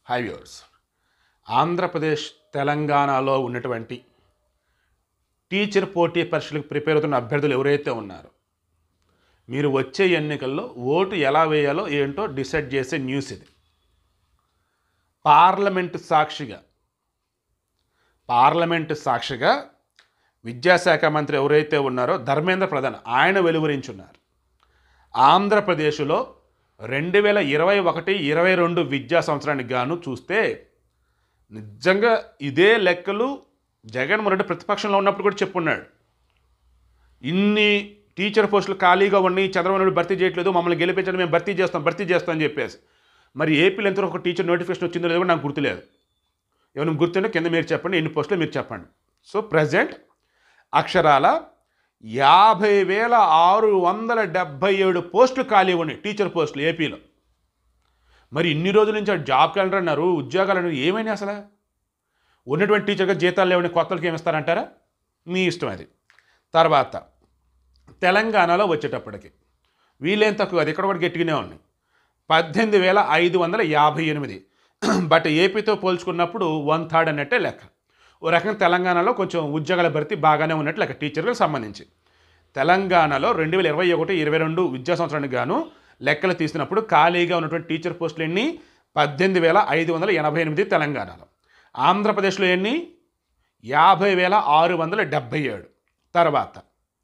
high viewers Andhra Pradesh తెలంగాణలో ఉన్నటువంటి teacher పోటీ పరీక్షలకు ప్రిపేర్ అవుతున్న అభ్యర్థులు ఎవరైతే ఉన్నారో మీరు వచ్చే ఎన్నికల్లో ఓటు ఎలా వేయాలో ఏంటో డిసైడ్ చేసే న్యూస్ ఇది పార్లమెంటు సాక్షిగా పార్లమెంటు సాక్షిగా విద్యాశాఖ మంత్రి ఎవరైతే ఉన్నారో ధర్మేంద్ర ప్రధాన్ ఆయన వెలువరించున్నారు ఆంధ్రప్రదేశ్లో రెండు వేల ఇరవై ఒకటి ఇరవై రెండు విద్యా సంవత్సరానికి గాను చూస్తే నిజంగా ఇదే లెక్కలు జగన్మోహన్ రెడ్డి ప్రతిపక్షంలో ఉన్నప్పుడు కూడా చెప్పున్నాడు ఇన్ని టీచర్ పోస్టులు ఖాళీగా ఉన్నాయి చంద్రబాబు నాయుడు భర్తీ చేయట్లేదు మమ్మల్ని గెలిపించండి మేము భర్తీ చేస్తాం భర్తీ చేస్తాం అని చెప్పేసి మరి ఏపీలో ఎంతవరకు ఒక టీచర్ నోటిఫికేషన్ వచ్చిందో లేదో కూడా నాకు గుర్తులేదు ఏమైనా గుర్తుంటే కింద మీరు చెప్పండి ఎన్ని పోస్టులు మీరు చెప్పండి సో ప్రజెంట్ అక్షరాల యాభై వేల ఆరు వందల డెబ్భై ఏడు పోస్టులు ఖాళీ ఉన్నాయి టీచర్ పోస్టులు ఏపీలో మరి ఇన్ని రోజుల నుంచి ఆ జాబ్ క్యాలెండర్ అన్నారు ఉద్యోగాలు అన్నారు ఏమైనా అసలు ఉన్నటువంటి టీచర్గా జీతాలు లేవని కొత్తలకి ఏమిస్తారంటారా మీ ఇష్టం అది తర్వాత తెలంగాణలో వచ్చేటప్పటికి వీళ్ళేం తక్కువ అది ఇక్కడ కూడా గట్టిగానే ఉన్నాయి పద్దెనిమిది వేల ఐదు వందల యాభై ఎనిమిది బట్ ఏపీతో పోల్చుకున్నప్పుడు వన్ థర్డ్ అన్నట్టే లెక్క ఓ రకంగా తెలంగాణలో కొంచెం ఉద్యోగాల భర్తీ బాగానే ఉన్నట్టు లెక్క టీచర్లకు సంబంధించి తెలంగాణలో రెండు వేల ఇరవై ఒకటి ఇరవై రెండు విద్యా సంవత్సరానికి గాను లెక్కలు తీసినప్పుడు ఖాళీగా ఉన్నటువంటి టీచర్ పోస్టులు ఎన్ని పద్దెనిమిది వేల ఐదు వందల ఎనభై ఎనిమిది తెలంగాణలో ఆంధ్రప్రదేశ్లో ఎన్ని యాభై వేల ఆరు వందల డెబ్భై ఏడు తర్వాత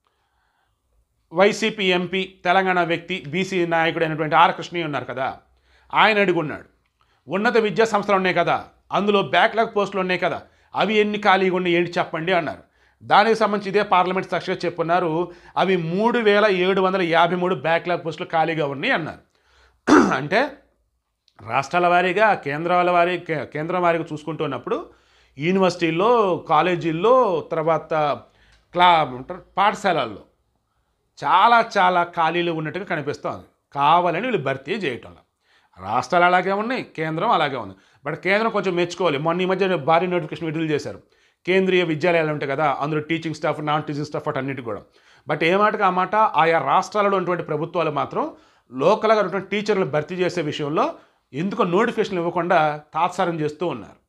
వైసీపీ ఎంపీ తెలంగాణ వ్యక్తి బీసీ నాయకుడు అయినటువంటి ఆర్ కృష్ణయ్య ఉన్నారు కదా ఆయన అడుగున్నాడు ఉన్నత విద్యా సంస్థలు ఉన్నాయి కదా అందులో బ్యాక్లాగ్ పోస్టులు ఉన్నాయి కదా అవి ఎన్ని ఖాళీగా ఉన్నాయి ఏంటి చెప్పండి అన్నారు దానికి సంబంధించి ఇదే పార్లమెంట్ సాక్షిగా చెప్పున్నారు అవి మూడు వేల ఏడు వందల యాభై మూడు బ్యాక్లాగ్ పోస్టులు ఖాళీగా ఉన్నాయి అన్నారు అంటే రాష్ట్రాల వారీగా కేంద్రాల వారీ కే- కేంద్రం వారీగా చూసుకుంటున్నప్పుడు యూనివర్సిటీల్లో కాలేజీల్లో తర్వాత క్లా అంటారు పాఠశాలల్లో చాలా చాలా ఖాళీలు ఉన్నట్టుగా కనిపిస్తోంది కావాలని వీళ్ళు భర్తీ చేయటం రాష్ట్రాలు అలాగే ఉన్నాయి కేంద్రం అలాగే ఉంది బట్ కేంద్రం కొంచెం మెచ్చుకోవాలి మొన్న ఈ మధ్య భారీ నోటిఫికేషన్ విడుదల చేశారు కేంద్రీయ విద్యాలయాలు ఉంటాయి కదా అందులో teaching staff non teaching staff అన్నిటి కూడా బట్ ఏ మాటకు ఆ మాట ఆయా రాష్ట్రాలలో ఉన్నటువంటి ప్రభుత్వాలు మాత్రం లోకల్గా ఉన్నటువంటి టీచర్లు భర్తీ చేసే విషయంలో ఎందుకో నోటిఫికేషన్ ఇవ్వకుండా తాత్సారం చేస్తూ ఉన్నారు